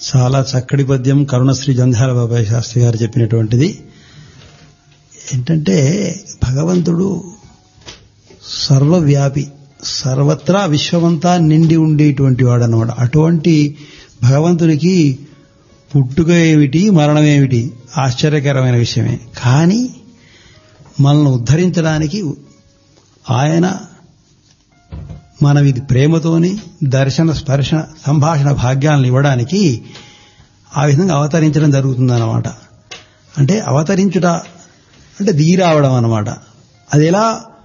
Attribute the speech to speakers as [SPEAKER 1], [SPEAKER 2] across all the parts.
[SPEAKER 1] చాలా చక్కటి పద్యం కరుణశ్రీ జంధ్యాల బాబాయ్ శాస్త్రి గారు చెప్పినటువంటిది ఏంటంటే భగవంతుడు సర్వవ్యాపి సర్వత్రా విశ్వమంతా నిండి ఉండేటువంటి వాడు అన్నమాట అటువంటి భగవంతునికి పుట్టుక ఏమిటి మరణం ఏమిటి ఆశ్చర్యకరమైన విషయమే కానీ మనల్ని ఉద్ధరించడానికి ఆయన మనం ఇది ప్రేమతోని దర్శన స్పర్శన సంభాషణ భాగ్యాలను ఇవ్వడానికి ఆ విధంగా అవతరించడం జరుగుతుందన్నమాట అంటే అవతరించుట అంటే దిగిరావడం అన్నమాట అది ఎలా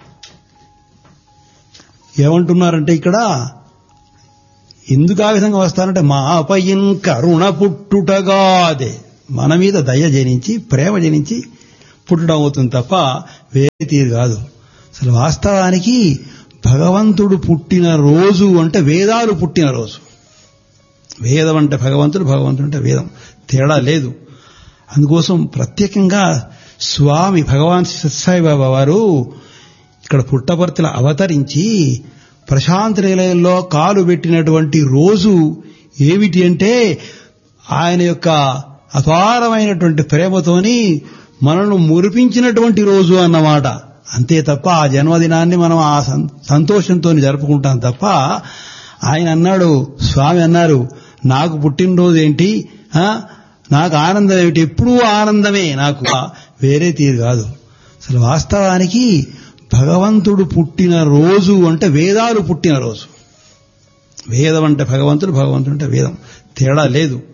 [SPEAKER 1] ఏమంటున్నారంటే ఇక్కడ ఎందుకు ఆ విధంగా వస్తారంటే మాపయిన్ కరుణ పుట్టుటగాదే మన మీద దయ జనించి ప్రేమ జనించి పుట్టడం అవుతుంది తప్ప వేరే తీరు కాదు అసలు వాస్తవానికి భగవంతుడు పుట్టిన రోజు అంటే వేదాలు పుట్టిన రోజు వేదం అంటే భగవంతుడు భగవంతుడు అంటే వేదం తేడా లేదు అందుకోసం ప్రత్యేకంగా స్వామి భగవాన్ సత్సాయి బాబా వారు ఇక్కడ పుట్టపర్తిలో అవతరించి ప్రశాంత నిలయంలో కాలు పెట్టినటువంటి రోజు ఏమిటి అంటే ఆయన యొక్క అపారమైనటువంటి ప్రేమతోని మనను మురిపించినటువంటి రోజు అన్నమాట అంతే తప్ప ఆ జన్మదినాన్ని మనం ఆ సంతోషంతో జరుపుకుంటాం తప్ప ఆయన అన్నాడు స్వామి అన్నారు నాకు పుట్టినరోజు ఏంటి నాకు ఆనందం ఏమిటి ఎప్పుడూ ఆనందమే నాకు వేరే తీరు కాదు అసలు వాస్తవానికి భగవంతుడు పుట్టిన రోజు అంటే వేదాలు పుట్టిన రోజు వేదం అంటే భగవంతుడు భగవంతుడు అంటే వేదం తేడా లేదు